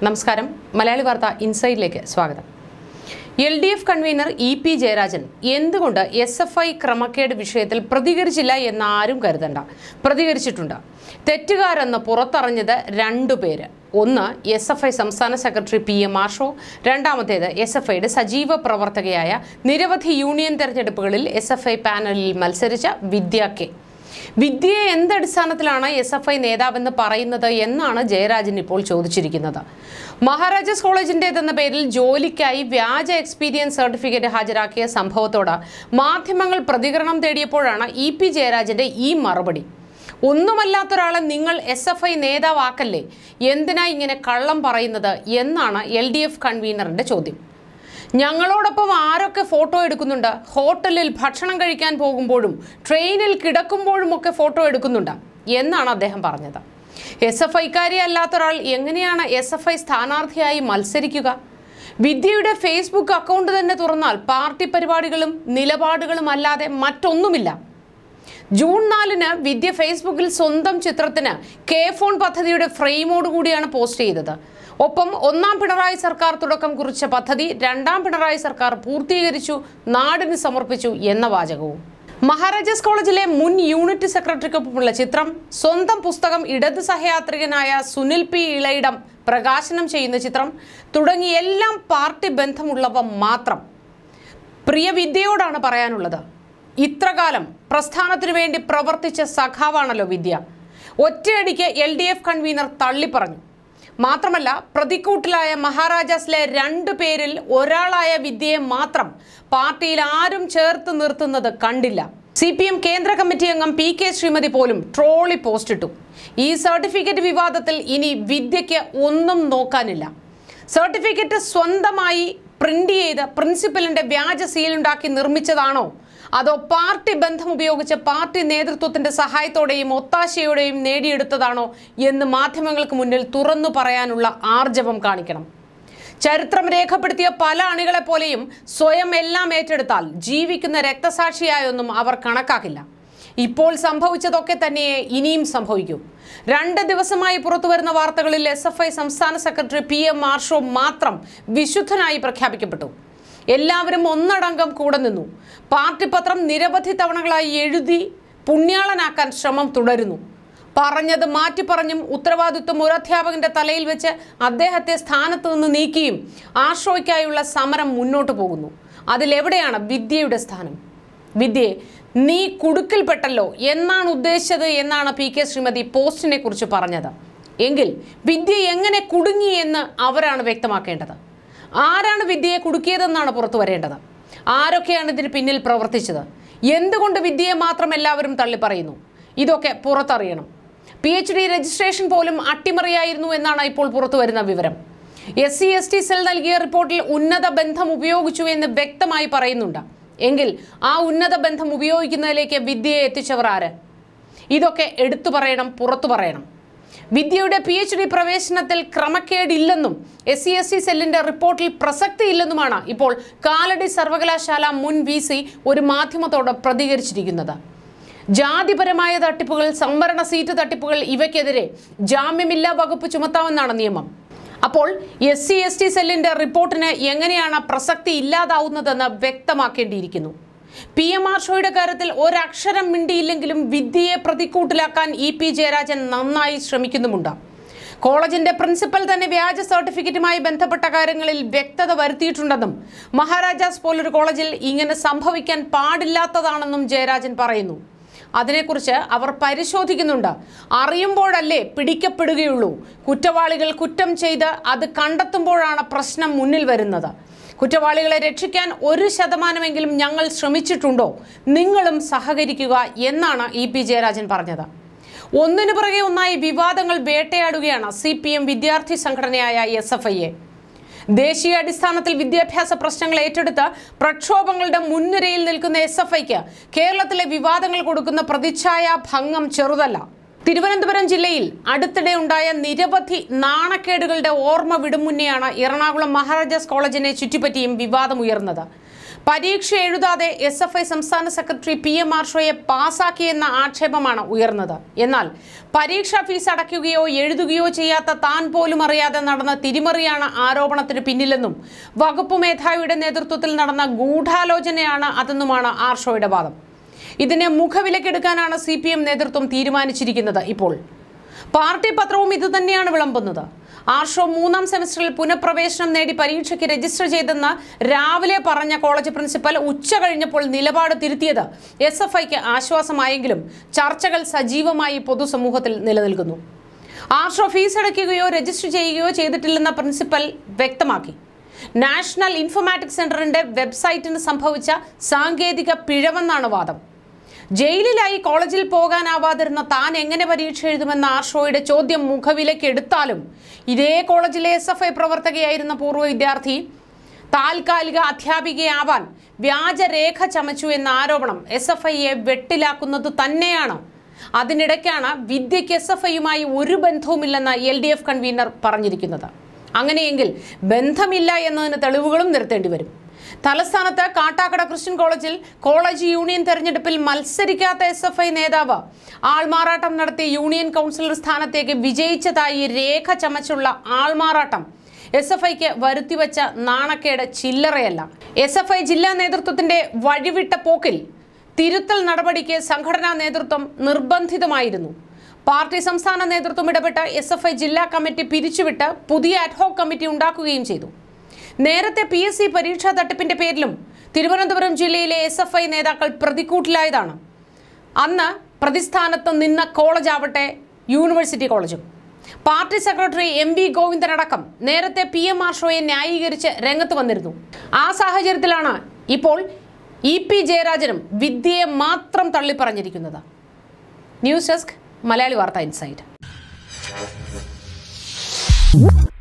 നമസ്കാരം മലയാളി വാർത്ത ഇൻസൈഡിലേക്ക് സ്വാഗതം L D F convener E P Jayarajan എന്തുകൊണ്ട് എസ് എഫ് ഐ ക്രമക്കേട് വിഷയത്തിൽ പ്രതികരിച്ചില്ല എന്ന് ആരും കരുതണ്ട പ്രതികരിച്ചിട്ടുണ്ട് തെറ്റുകാരെന്ന് പുറത്തറിഞ്ഞത് രണ്ടുപേര് ഒന്ന് എസ് എഫ് ഐ സംസ്ഥാന സെക്രട്ടറി പി എം ആഷോ രണ്ടാമത്തേത് എസ് എഫ് ഐയുടെ സജീവ പ്രവർത്തകയായ നിരവധി യൂണിയൻ തെരഞ്ഞെടുപ്പുകളിൽ എസ് എഫ് ഐ പാനലിൽ മത്സരിച്ച വിദ്യ കെ വിദ്യയെ എന്തടിസ്ഥാനത്തിലാണ് എസ് എഫ് ഐ നേതാവെന്ന് പറയുന്നത് എന്നാണ് ജയരാജൻ ഇപ്പോൾ ചോദിച്ചിരിക്കുന്നത് മഹാരാജാസ് കോളേജിൻ്റെതെന്ന പേരിൽ ജോലിക്കായി വ്യാജ എക്സ്പീരിയൻസ് സർട്ടിഫിക്കറ്റ് ഹാജരാക്കിയ സംഭവത്തോട് മാധ്യമങ്ങൾ പ്രതികരണം തേടിയപ്പോഴാണ് ഇ പി ജയരാജന്റെ ഈ മറുപടി ഒന്നുമല്ലാത്തൊരാളെ നിങ്ങൾ എസ് എഫ് ഐ നേതാവാക്കല്ലേ എന്തിനാ ഇങ്ങനെ കള്ളം പറയുന്നത് എന്നാണ് എൽ ഡി എഫ് കൺവീനറിന്റെ ചോദ്യം ഞങ്ങളോടൊപ്പം ആരൊക്കെ ഫോട്ടോ എടുക്കുന്നുണ്ട് ഹോട്ടലിൽ ഭക്ഷണം കഴിക്കാൻ പോകുമ്പോഴും ട്രെയിനിൽ കിടക്കുമ്പോഴുമൊക്കെ ഫോട്ടോ എടുക്കുന്നുണ്ട് എന്നാണ് അദ്ദേഹം പറഞ്ഞത് എസ് എഫ് ഐക്കാരി അല്ലാത്തൊരാൾ എങ്ങനെയാണ് എസ് എഫ് ഐ സ്ഥാനാർത്ഥിയായി മത്സരിക്കുക വിദ്യയുടെ ഫേസ്ബുക്ക് അക്കൗണ്ട് തന്നെ തുറന്നാൽ പാർട്ടി പരിപാടികളും നിലപാടുകളും അല്ലാതെ മറ്റൊന്നുമില്ല ജൂൺ നാലിന് വിദ്യ ഫേസ്ബുക്കിൽ സ്വന്തം ചിത്രത്തിന് കെ ഫോൺ പദ്ധതിയുടെ ഫ്രെയിമോട് കൂടിയാണ് പോസ്റ്റ് ചെയ്തത് ഒപ്പം ഒന്നാം പിണറായി സർക്കാർ തുടക്കം കുറിച്ച പദ്ധതി രണ്ടാം പിണറായി സർക്കാർ പൂർത്തീകരിച്ചു നാടിന് സമർപ്പിച്ചു എന്ന വാചകവും മഹാരാജാസ് കോളേജിലെ മുൻ യൂണിറ്റ് സെക്രട്ടറിക്കൊപ്പമുള്ള ചിത്രം സ്വന്തം പുസ്തകം ഇടത് സഹയാത്രികനായ സുനിൽ പി ഇളയിടം പ്രകാശനം ചെയ്യുന്ന ചിത്രം തുടങ്ങി എല്ലാം പാർട്ടി ബന്ധമുള്ളവ മാത്രം പ്രിയ വിദ്യയോടാണ് പറയാനുള്ളത് ഇത്രകാലം പ്രസ്ഥാനത്തിനു വേണ്ടി പ്രവർത്തിച്ച സഖാവാണല്ലോ വിദ്യ ഒറ്റയടിക്ക് എൽ ഡി എഫ് കൺവീനർ തള്ളിപ്പറഞ്ഞു മാത്രമല്ല പ്രതിക്കൂട്ടിലായ മഹാരാജാസിലെ രണ്ടു പേരിൽ ഒരാളായ വിദ്യയെ മാത്രം പാർട്ടിയിൽ ആരും ചേർത്ത് നിർത്തുന്നത് കണ്ടില്ല സി പി എം കേന്ദ്ര കമ്മിറ്റി അംഗം പി കെ ശ്രീമതി പോലും ട്രോളി പോസ്റ്റിട്ടു ഈ സർട്ടിഫിക്കറ്റ് വിവാദത്തിൽ ഇനി വിദ്യയ്ക്ക് ഒന്നും നോക്കാനില്ല സർട്ടിഫിക്കറ്റ് സ്വന്തമായി പ്രിന്റ് ചെയ്ത് പ്രിൻസിപ്പലിന്റെ വ്യാജ സീലുണ്ടാക്കി നിർമ്മിച്ചതാണോ അതോ പാർട്ടി ബന്ധം ഉപയോഗിച്ച് പാർട്ടി നേതൃത്വത്തിന്റെ സഹായത്തോടെയും ഒത്താശയോടെയും നേടിയെടുത്തതാണോ എന്ന് മാധ്യമങ്ങൾക്ക് മുന്നിൽ തുറന്നു പറയാനുള്ള ആർജവം കാണിക്കണം ചരിത്രം രേഖപ്പെടുത്തിയ പല അണികളെ പോലെയും സ്വയം എല്ലാം ഏറ്റെടുത്താൽ ജീവിക്കുന്ന രക്തസാക്ഷിയായൊന്നും അവർ കണക്കാക്കില്ല ഇപ്പോൾ സംഭവിച്ചതൊക്കെ തന്നെയേ ഇനിയും സംഭവിക്കൂ രണ്ട് ദിവസമായി പുറത്തുവരുന്ന വാർത്തകളിൽ എസ് എഫ് ഐ സംസ്ഥാന സെക്രട്ടറി പി എം മാർഷോ മാത്രം വിശുദ്ധനായി പ്രഖ്യാപിക്കപ്പെട്ടു എല്ലാവരും ഒന്നടങ്കം കൂടെ നിന്നു പാർട്ടി പത്രം നിരവധി തവണകളായി എഴുതി പുണ്യാളനാക്കാൻ ശ്രമം തുടരുന്നു പറഞ്ഞത് മാറ്റി പറഞ്ഞും ഉത്തരവാദിത്വം ഒരു അധ്യാപകന്റെ തലയിൽ വെച്ച് അദ്ദേഹത്തെ സ്ഥാനത്ത് നിന്ന് നീക്കിയും ആശ്രയിക്കായുള്ള സമരം മുന്നോട്ട് പോകുന്നു അതിലെവിടെയാണ് വിദ്യയുടെ സ്ഥാനം വിദ്യയെ നീ കുടുക്കിൽപ്പെട്ടല്ലോ എന്നാണ് ഉദ്ദേശിച്ചത് എന്നാണ് പി കെ ശ്രീമതി പോസ്റ്റിനെ കുറിച്ച് പറഞ്ഞത് എങ്കിൽ വിദ്യ എങ്ങനെ കുടുങ്ങി എന്ന് അവരാണ് വ്യക്തമാക്കേണ്ടത് ആരാണ് വിദ്യയെ കുടുക്കിയതെന്നാണ് പുറത്തു വരേണ്ടത് ആരൊക്കെയാണ് ഇതിന് പിന്നിൽ പ്രവർത്തിച്ചത് എന്തുകൊണ്ട് വിദ്യയെ മാത്രം എല്ലാവരും തള്ളിപ്പറയുന്നു ഇതൊക്കെ പുറത്തറിയണം പി എച്ച് ഡി രജിസ്ട്രേഷൻ പോലും അട്ടിമറിയായിരുന്നു എന്നാണ് ഇപ്പോൾ പുറത്തു വരുന്ന വിവരം S C S T cell നൽകിയ റിപ്പോർട്ടിൽ ഉന്നത ബന്ധം ഉപയോഗിച്ചു എന്ന് വ്യക്തമായി പറയുന്നുണ്ട് എങ്കിൽ ആ ഉന്നത ബന്ധം ഉപയോഗിക്കുന്നതിലേക്ക് വിദ്യയെ എത്തിച്ചവർ ആര് ഇതൊക്കെ എടുത്തു പറയണം പുറത്തു പറയണം വിദ്യയുടെ പി എച്ച് ഡി പ്രവേശനത്തിൽ ക്രമക്കേടില്ലെന്നും എസ് സി എസ് സി സെല്ലിന്റെ റിപ്പോർട്ടിൽ പ്രസക്തിയില്ലെന്നുമാണ് ഇപ്പോൾ കാലടി സർവകലാശാല മുൻ വി സി ഒരു മാധ്യമത്തോട് പ്രതികരിച്ചിരിക്കുന്നത് ജാതിപരമായ തട്ടിപ്പുകൾ സംവരണ സീറ്റ് തട്ടിപ്പുകൾ ഇവയ്ക്കെതിരെ ജാമ്യമില്ലാ വകുപ്പ് ചുമത്താമെന്നാണ് നിയമം അപ്പോൾ എസ് സി എസ് ടി സെല്ലിന്റെ റിപ്പോർട്ടിന് എങ്ങനെയാണ് പ്രസക്തി ഇല്ലാതാവുന്നതെന്ന് വ്യക്തമാക്കേണ്ടിയിരിക്കുന്നു പി എം ആർ ഷോയുടെ കാര്യത്തിൽ ഒരക്ഷരം മിണ്ടിയില്ലെങ്കിലും വിദ്യയെ പ്രതിക്കൂട്ടിലാക്കാൻ ഇ പി ജയരാജൻ നന്നായി ശ്രമിക്കുന്നുമുണ്ട് കോളേജിന്റെ പ്രിൻസിപ്പൽ തന്നെ വ്യാജ സർട്ടിഫിക്കറ്റുമായി ബന്ധപ്പെട്ട കാര്യങ്ങളിൽ വ്യക്തത വരുത്തിയിട്ടുണ്ടെന്നും മഹാരാജാസ് പോലൊരു കോളേജിൽ ഇങ്ങനെ സംഭവിക്കാൻ പാടില്ലാത്തതാണെന്നും ജയരാജൻ പറയുന്നു അതിനെക്കുറിച്ച് അവർ പരിശോധിക്കുന്നുണ്ട് അറിയുമ്പോഴല്ലേ പിടിക്കപ്പെടുകയുള്ളൂ കുറ്റവാളികൾ കുറ്റം ചെയ്ത് അത് കണ്ടെത്തുമ്പോഴാണ് പ്രശ്നം മുന്നിൽ വരുന്നത് കുറ്റവാളികളെ രക്ഷിക്കാൻ ഒരു ശതമാനമെങ്കിലും ഞങ്ങൾ ശ്രമിച്ചിട്ടുണ്ടോ നിങ്ങളും സഹകരിക്കുക എന്നാണ് ഇ പി ജയരാജൻ പറഞ്ഞത് ഒന്നിനു പുറകെ ഒന്നായി വിവാദങ്ങൾ വേട്ടയാടുകയാണ് സി പി എം വിദ്യാർത്ഥി സംഘടനയായ എസ് എഫ് ഐയെ ദേശീയ അടിസ്ഥാനത്തിൽ വിദ്യാഭ്യാസ പ്രശ്നങ്ങൾ ഏറ്റെടുത്ത് പ്രക്ഷോഭങ്ങളുടെ മുൻനിരയിൽ നിൽക്കുന്ന എസ് എഫ് ഐക്ക് കേരളത്തിലെ വിവാദങ്ങൾ കൊടുക്കുന്ന പ്രതിച്ഛായ ഭംഗം ചെറുതല്ല തിരുവനന്തപുരം ജില്ലയിൽ അടുത്തിടെ ഉണ്ടായ നിരവധി നാണക്കേടുകളുടെ ഓർമ്മ വിടും മുന്നെയാണ് എറണാകുളം മഹാരാജാസ് കോളേജിനെ ചുറ്റിപ്പറ്റിയും വിവാദമുയർന്നത് പരീക്ഷ എഴുതാതെ എസ് എഫ് ഐ സംസ്ഥാന സെക്രട്ടറി പി എം ആർഷോയെ പാസാക്കിയെന്ന ആക്ഷേപമാണ് ഉയർന്നത് എന്നാൽ പരീക്ഷാ ഫീസ് അടയ്ക്കുകയോ എഴുതുകയോ ചെയ്യാത്ത താൻ പോലും അറിയാതെ നടന്ന തിരിമറിയാണ് ആരോപണത്തിന് പിന്നിലെന്നും വകുപ്പ് മേധാവിയുടെ നേതൃത്വത്തിൽ നടന്ന ഗൂഢാലോചനയാണ് അതെന്നുമാണ് ആർഷോയുടെ വാദം ഇതിനെ മുഖവിലക്കെടുക്കാനാണ് സി പി എം നേതൃത്വം തീരുമാനിച്ചിരിക്കുന്നത് ഇപ്പോൾ പാർട്ടി പത്രവും ഇതുതന്നെയാണ് വിളമ്പുന്നത് ആർഷോ മൂന്നാം സെമസ്റ്ററിൽ പുനഃപ്രവേശനം നേടി പരീക്ഷയ്ക്ക് രജിസ്റ്റർ ചെയ്തെന്ന് രാവിലെ പറഞ്ഞ കോളേജ് പ്രിൻസിപ്പൽ ഉച്ച കഴിഞ്ഞപ്പോൾ നിലപാട് തിരുത്തിയത് എസ് എഫ് ഐക്ക് ആശ്വാസമായെങ്കിലും ചർച്ചകൾ സജീവമായി പൊതുസമൂഹത്തിൽ നിലനിൽക്കുന്നു ആർഷോ ഫീസ് അടയ്ക്കുകയോ രജിസ്റ്റർ ചെയ്യുകയോ ചെയ്തിട്ടില്ലെന്ന പ്രിൻസിപ്പൽ വ്യക്തമാക്കി നാഷണൽ ഇൻഫോമാറ്റിക്സ് സെന്ററിന്റെ വെബ്സൈറ്റിന് സംഭവിച്ച സാങ്കേതിക പിഴവെന്നാണ് വാദം ജയിലിലായി കോളേജിൽ പോകാനാവാതിരുന്ന താൻ എങ്ങനെ പരീക്ഷ എഴുതുമെന്ന ആർഷോയുടെ ചോദ്യം മുഖവിലക്കെടുത്താലും ഇതേ കോളേജിലെ എസ് എഫ് ഐ പ്രവർത്തകയായിരുന്ന പൂർവ്വ വിദ്യാർത്ഥി താൽക്കാലിക അധ്യാപികയാവാൻ വ്യാജരേഖ ചമച്ചു എന്ന ആരോപണം എസ് എഫ് ഐയെ വെട്ടിലാക്കുന്നത് തന്നെയാണ് അതിനിടയ്ക്കാണ് വിദ്യയ്ക്ക് എസ് എഫ് ഐയുമായി ഒരു ബന്ധവുമില്ലെന്ന് എൽ ഡി എഫ് കൺവീനർ പറഞ്ഞിരിക്കുന്നത് അങ്ങനെയെങ്കിൽ ബന്ധമില്ല എന്നതിന് തെളിവുകളും നിരത്തേണ്ടി വരും തലസ്ഥാനത്ത് കാട്ടാക്കട ക്രിസ്ത്യൻ കോളേജിൽ കോളേജ് യൂണിയൻ തെരഞ്ഞെടുപ്പിൽ മത്സരിക്കാത്ത എസ് എഫ് ഐ നേതാവ് ആൾമാറാട്ടം നടത്തി യൂണിയൻ കൗൺസിലർ സ്ഥാനത്തേക്ക് വിജയിച്ചതായി രേഖ ചമച്ചുള്ള ആൾമാറാട്ടം എസ് എഫ് ഐക്ക് വരുത്തിവെച്ച നാണക്കേട് ചില്ലറയല്ല എസ് എഫ് ഐ ജില്ലാ നേതൃത്വത്തിന്റെ വഴിവിട്ട പോക്കിൽ തിരുത്തൽ നടപടിക്ക് സംഘടനാ നേതൃത്വം നിർബന്ധിതമായിരുന്നു പാർട്ടി സംസ്ഥാന നേതൃത്വം ഇടപെട്ട് എസ് എഫ് ഐ ജില്ലാ കമ്മിറ്റി പിരിച്ചുവിട്ട് പുതിയ അഡ്ഹോക് കമ്മിറ്റി ഉണ്ടാക്കുകയും ചെയ്തു നേരത്തെ പി എസ് സി പരീക്ഷാ തട്ടിപ്പിന്റെ പേരിലും തിരുവനന്തപുരം ജില്ലയിലെ എസ് എഫ് ഐ നേതാക്കൾ പ്രതിക്കൂട്ടിലായതാണ് അന്ന് പ്രതിസ്ഥാനത്ത് നിന്ന കോളേജ് ആവട്ടെ യൂണിവേഴ്സിറ്റി കോളേജും പാർട്ടി സെക്രട്ടറി എം വി ഗോവിന്ദനടക്കം നേരത്തെ പി എം ആർ ഷോയെ ന്യായീകരിച്ച് രംഗത്ത് വന്നിരുന്നു ആ സാഹചര്യത്തിലാണ് ഇപ്പോൾ ഇ പി ജയരാജനും വിദ്യയെ മാത്രം തള്ളിപ്പറഞ്ഞിരിക്കുന്നത് ന്യൂസ് ഡെസ്ക് മലയാളി വാർത്ത ഇൻസൈറ്റ്